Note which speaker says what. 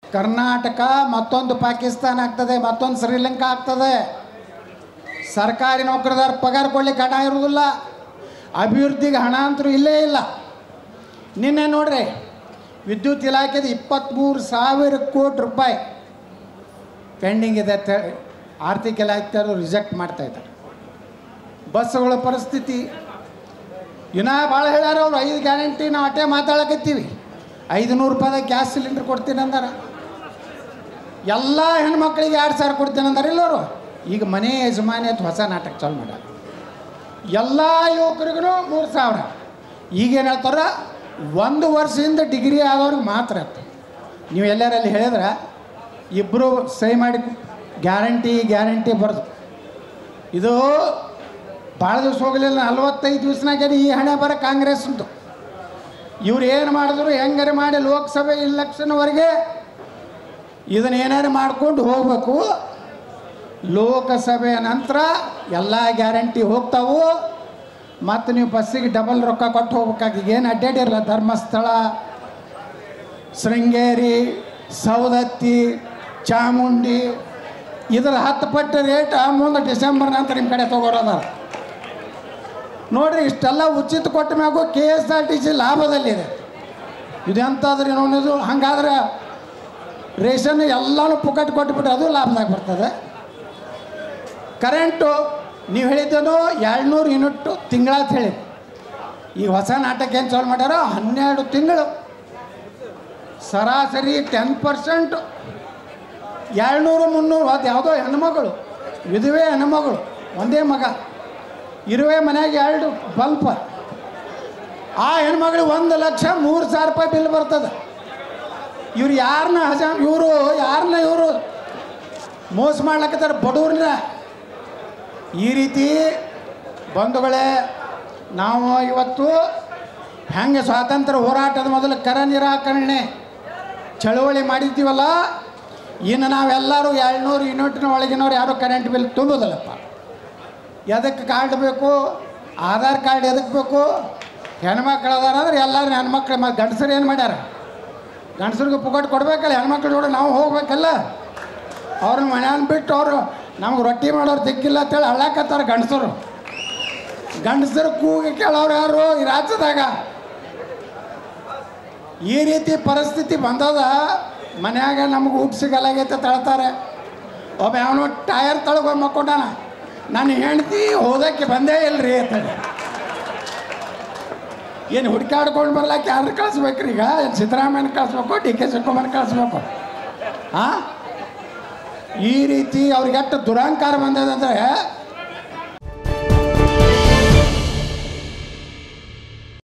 Speaker 1: ಕರ್ನಾಟಕ ಮತ್ತೊಂದು ಪಾಕಿಸ್ತಾನ ಆಗ್ತದೆ ಮತ್ತೊಂದು ಶ್ರೀಲಂಕಾ ಆಗ್ತದೆ ಸರ್ಕಾರಿ ನೌಕರದಾರ ಪಗಾರ ಕೊಡ್ಲಿಕ್ಕೆ ಹಣ ಇರುವುದಿಲ್ಲ ಅಭಿವೃದ್ಧಿಗೆ ಹಣ ಅಂತೂ ಇಲ್ಲೇ ಇಲ್ಲ ನಿನ್ನೆ ನೋಡ್ರಿ ವಿದ್ಯುತ್ ಇಲಾಖೆದ ಇಪ್ಪತ್ತ್ಮೂರು ಸಾವಿರ ಕೋಟಿ ರೂಪಾಯಿ ಪೆಂಡಿಂಗ್ ಇದೆ ಅಂತ ಹೇಳಿ ಆರ್ಥಿಕ ಇಲಾಖೆಯವರು ರಿಜೆಕ್ಟ್ ಮಾಡ್ತಾ ಇದ್ದಾರೆ ಬಸ್ಸುಗಳ ಪರಿಸ್ಥಿತಿ ಇನ್ನ ಭಾಳ ಹೇಳ್ಯಾರ ಅವ್ರು ಐದು ಗ್ಯಾರಂಟಿ ನಾವು ಅಟೇ ಮಾತಾಡಕತ್ತೀವಿ ಐದು ನೂರು ರೂಪಾಯಿದಾಗ ಗ್ಯಾಸ್ ಸಿಲಿಂಡರ್ ಕೊಡ್ತೀನಿ ಅಂದಾರ ಎಲ್ಲ ಹೆಣ್ಮಕ್ಳಿಗೆ ಎರಡು ಸಾವಿರ ಕೊಡ್ತೀನಿ ಅಂದಾರ ಇಲ್ಲವರು ಈಗ ಮನೆ ಯಜಮಾನಿ ಅಂತ ಹೊಸ ನಾಟಕ ಚಾಲು ಮಾಡ್ಯಾರ ಎಲ್ಲ ಯುವಕರಿಗೂ ಮೂರು ಸಾವಿರ ಈಗೇನು ಹೇಳ್ತಾರ ಒಂದು ವರ್ಷದಿಂದ ಡಿಗ್ರಿ ಆದವ್ರಿಗೆ ಮಾತ್ರ ಅಂತ ನೀವು ಎಲ್ಲರಲ್ಲಿ ಹೇಳಿದ್ರೆ ಇಬ್ಬರು ಸಹಿ ಮಾಡಿ ಗ್ಯಾರಂಟಿ ಗ್ಯಾರಂಟಿ ಬರೆದು ಇದು ಭಾಳ ದಿವಸ ಹೋಗಲಿಲ್ಲ ನಲ್ವತ್ತೈದು ದಿವಸನಾಗೆ ಈ ಹಣೆ ಬರ ಕಾಂಗ್ರೆಸ್ ಉಂಟು ಇವ್ರು ಏನು ಮಾಡಿದ್ರು ಹೆಂಗಾರೆ ಮಾಡಿ ಲೋಕಸಭೆ ಇಲೆಕ್ಷನ್ವರೆಗೆ ಇದನ್ನ ಏನಾರು ಮಾಡ್ಕೊಂಡು ಹೋಗಬೇಕು ಲೋಕಸಭೆ ನಂತರ ಎಲ್ಲ ಗ್ಯಾರಂಟಿ ಹೋಗ್ತಾವು ಮತ್ತು ನೀವು ಬಸ್ಸಿಗೆ ಡಬಲ್ ರೊಕ್ಕ ಕೊಟ್ಟು ಹೋಗ್ಬೇಕಾಗಿ ಏನು ಅಡ್ಡಾಡಿರಲ್ಲ ಧರ್ಮಸ್ಥಳ ಶೃಂಗೇರಿ ಸೌದತ್ತಿ ಚಾಮುಂಡಿ ಇದರ ಹತ್ತು ಪಟ್ಟು ರೇಟ್ ಮುಂದೆ ಡಿಸೆಂಬರ್ ನಂತರ ನಿಮ್ಮ ಕಡೆ ತೊಗೊಳೋದ ನೋಡ್ರಿ ಇಷ್ಟೆಲ್ಲ ಉಚಿತ ಕೊಟ್ಟ ಮ್ಯಾಗು K S R T C ಲಾಭದಲ್ಲಿದೆ ಇದೆಂತಾದ್ರಿ ಅನ್ನೋದು ಹಂಗಾದ್ರೆ ರೇಷನ್ ಎಲ್ಲನೂ ಪುಕಟ್ ಕೊಟ್ಬಿಟ್ರೆ ಅದು ಲಾಭದಾಗ ಬರ್ತದೆ ಕರೆಂಟು ನೀವು ಹೇಳಿದ್ದೇನು ಎರಡುನೂರು ಯೂನಿಟ್ಟು ತಿಂಗಳಂತ ಹೇಳಿ ಈ ಹೊಸ ನಾಟಕ ಏನು ಚಾಲು ಮಾಡ್ಯಾರ ಹನ್ನೆರಡು ತಿಂಗಳು ಸರಾಸರಿ ಟೆನ್ ಪರ್ಸೆಂಟು ಎರಡುನೂರು ಮುನ್ನೂರು ಅದು ಯಾವುದೋ ಹೆಣ್ಮಗಳು ವಿಧವೆ ಹೆಣ್ಮಗಳು ಒಂದೇ ಮಗ ಇರುವೆ ಮನೆಯಾಗ ಎರಡು ಬಲ್ಪ್ ಆ ಹೆಣ್ಮಗಳಿಗೆ ಒಂದು ಲಕ್ಷ ಮೂರು ಸಾವಿರ ರೂಪಾಯಿ ಬಿಲ್ ಬರ್ತದೆ ಇವ್ರು ಯಾರನ್ನ ಹಜ ಇವರು ಯಾರನ್ನ ಇವರು ಮೋಸ ಮಾಡ್ಲಕತ್ತಾರ ಬಡವ್ರನ್ನ ಈ ರೀತಿ ಬಂಧುಗಳೇ ನಾವು ಇವತ್ತು ಹೆಂಗೆ ಸ್ವಾತಂತ್ರ್ಯ ಹೋರಾಟದ ಮೊದಲು ಕರ ನಿರಾಕರಣೆ ಚಳವಳಿ ಮಾಡಿದ್ದೀವಲ್ಲ ಇನ್ನು ನಾವೆಲ್ಲರೂ ಏಳ್ನೂರು ಯೂನಿಟ್ನ ಒಳಗಿನವ್ರು ಯಾರೂ ಕರೆಂಟ್ ಬಿಲ್ ತುಂಬೋದಿಲ್ಲಪ್ಪ ಎದಕ್ಕೆ ಕಾರ್ಡ್ ಬೇಕು ಆಧಾರ್ ಕಾರ್ಡ್ ಎದಕ್ಕೆ ಬೇಕು ಹೆಣ್ಮಕ್ಳು ಅದಾರ ಅಂದ್ರೆ ಎಲ್ಲರೂ ಹೆಣ್ಮಕ್ಳು ಮತ್ತು ಗಂಡಸರು ಏನು ಮಾಡ್ಯಾರ ಗಂಡಸರಿಗೆ ಪುಕಟ್ ಕೊಡ್ಬೇಕಲ್ಲ ಹೆಣ್ಮಕ್ಳು ಜೋಡಿ ನಾವು ಹೋಗ್ಬೇಕಲ್ಲ ಅವ್ರನ್ನ ಮನ್ಯಾನ ಬಿಟ್ಟು ಅವರು ನಮ್ಗೆ ರೊಟ್ಟಿ ಮಾಡೋರು ದಿಕ್ಕಿಲ್ಲ ಅಂತೇಳಿ ಅಳ್ಳಾಕತ್ತಾರ ಗಂಡಸರು ಗಂಡಸರು ಕೂಗಿ ಕೇಳೋರು ಯಾರು ಈ ರಾಜ್ಯದಾಗ ಈ ರೀತಿ ಪರಿಸ್ಥಿತಿ ಬಂದದ ಮನ್ಯಾಗ ನಮ್ಗೆ ಊಟ ಸಿಗಲಾಗೈತೆ ತಳ್ತಾರೆ ಒಬ್ಬ ಅವನು ಟಯರ್ ತಳಗ ಮಕ್ಕೊಂಡಾನ ನನ್ನ ಹೆಂಡ್ತಿ ಹೋದಕ್ಕೆ ಬಂದೇ ಇಲ್ರಿ ಅಂತೇಳಿ ಏನು ಹುಡ್ಕಾಡ್ಕೊಂಡು ಬರ್ಲಾಕ ಯಾರು ಕಳಿಸ್ಬೇಕ್ರಿ ಈಗ ಏನು ಸಿದ್ದರಾಮಯ್ಯನ ಕಳಿಸ್ಬೇಕು ಡಿ ಕೆ ಶಿವಕುಮಾರ್ ಕಳಿಸ್ಬೇಕು ಹಾಂ ಈ ರೀತಿ ಅವ್ರಿಗೆ ಎಷ್ಟು ದುರಹಂಕಾರ ಬಂದದಂದರೆ